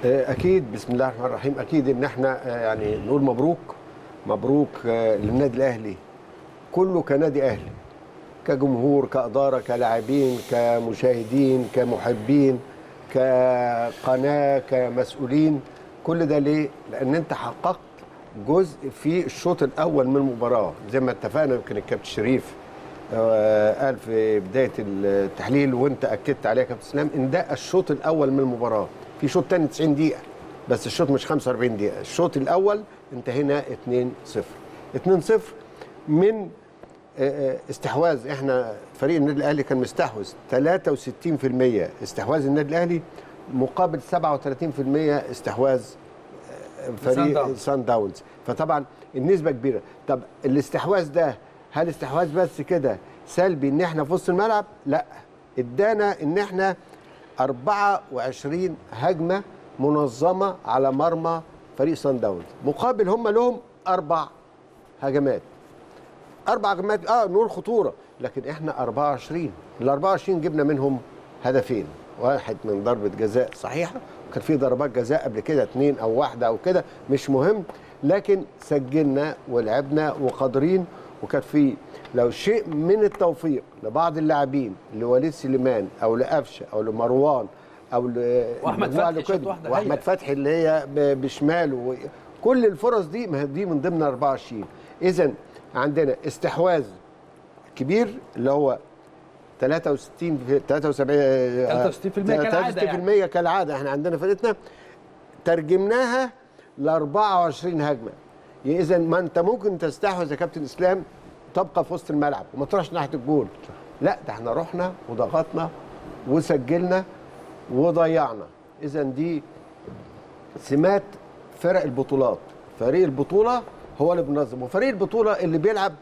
اكيد بسم الله الرحمن الرحيم اكيد ان احنا يعني نقول مبروك مبروك للنادي الاهلي كله كنادي اهلي كجمهور كاداره كلاعبين كمشاهدين كمحبين كقناه كمسؤولين كل ده ليه؟ لان انت حققت جزء في الشوط الاول من المباراه زي ما اتفقنا يمكن الكابتن شريف قال في بدايه التحليل وانت اكدت عليه يا كابتن اسلام ان ده الشوط الاول من المباراه في شوط تاني 90 دقيقه بس الشوط مش 45 دقيقه الشوط الاول انتهينا 2-0 2-0 من استحواذ احنا فريق النادي الاهلي كان مستحوذ 63% استحواذ النادي الاهلي مقابل 37% استحواذ فريق سان داونز فطبعا النسبه كبيره طب الاستحواذ ده هل استحواذ بس كده سلبي ان احنا في وسط الملعب لا ادانا ان احنا 24 هجمه منظمه على مرمى فريق سان داونز مقابل هم لهم اربع هجمات اربع هجمات اه نقول خطوره لكن احنا 24 ال 24 جبنا منهم هدفين واحد من ضربه جزاء صحيحه وكان في ضربات جزاء قبل كده اثنين او واحده او كده مش مهم لكن سجلنا ولعبنا وقادرين وكان في لو شيء من التوفيق لبعض اللاعبين لوليد سليمان او لقفشه او لمروان او ل واحمد فتحي شوط واحده واحمد فتحي اللي هي بشماله كل الفرص دي ما دي من ضمن 24 اذا عندنا استحواذ كبير اللي هو 63 73 63% كالعاده 63% يعني. كالعاده احنا عندنا فرقتنا ترجمناها ل 24 هجمه اذا ما انت ممكن تستحوذ يا كابتن اسلام تبقى في وسط الملعب وما تروحش ناحيه الجول لا ده احنا رحنا وضغطنا وسجلنا وضيعنا اذا دي سمات فرق البطولات فريق البطوله هو اللي بينظم وفريق البطوله اللي بيلعب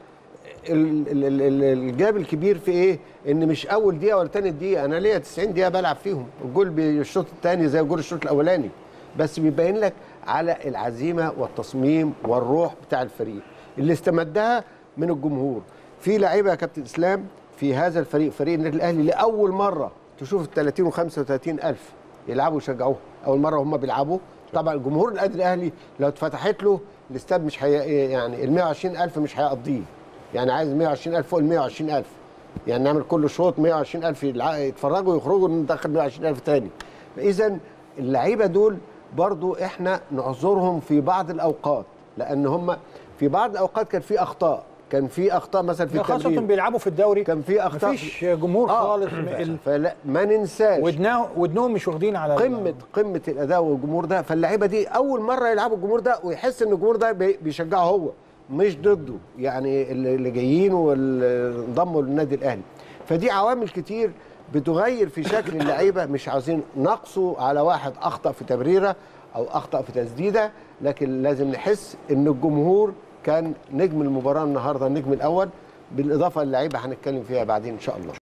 الجاب الكبير في ايه؟ ان مش اول دقيقه ولا ثاني دقيقه انا ليا 90 دقيقه بلعب فيهم الجول بالشوط الثاني زي جول الشوط الاولاني بس بيبين لك على العزيمه والتصميم والروح بتاع الفريق اللي استمدها من الجمهور في لعيبه يا كابتن اسلام في هذا الفريق فريق النادي الاهلي لاول مره تشوف ال 30 و 35 الف يلعبوا ويشجعوه اول مره هم بيلعبوا طبعا جمهور النادي الاهلي لو اتفتحت له الاستاد مش هي يعني ال 120 الف مش هيقضيه يعني عايز 120 الف فوق ال 120 الف يعني نعمل كل شوط 120 الف يتفرجوا ويخرجوا ندخل 120 الف تاني اذا اللعيبه دول برضو احنا نعذرهم في بعض الاوقات لان هم في بعض الاوقات كان في اخطاء كان في اخطاء مثلا في خاصة التمرير بيلعبوا في الدوري كان في اخطاء مفيش جمهور آه. خالص ال- فلا ما ننساش ودناه ودنهم مش واخدين على ال- قمه قمه الاداء والجمهور ده فاللعيبه دي اول مره يلعبوا الجمهور ده ويحس ان الجمهور ده بي- بيشجعه هو مش ضده يعني اللي اللي جايين واللي انضموا للنادي الاهلي فدي عوامل كتير بتغير في شكل اللعيبه مش عاوزين نقصوا على واحد اخطا في تمريره او اخطا في تسديده لكن لازم نحس ان الجمهور كان نجم المباراه النهارده النجم الاول بالاضافه للعيبه هنتكلم فيها بعدين ان شاء الله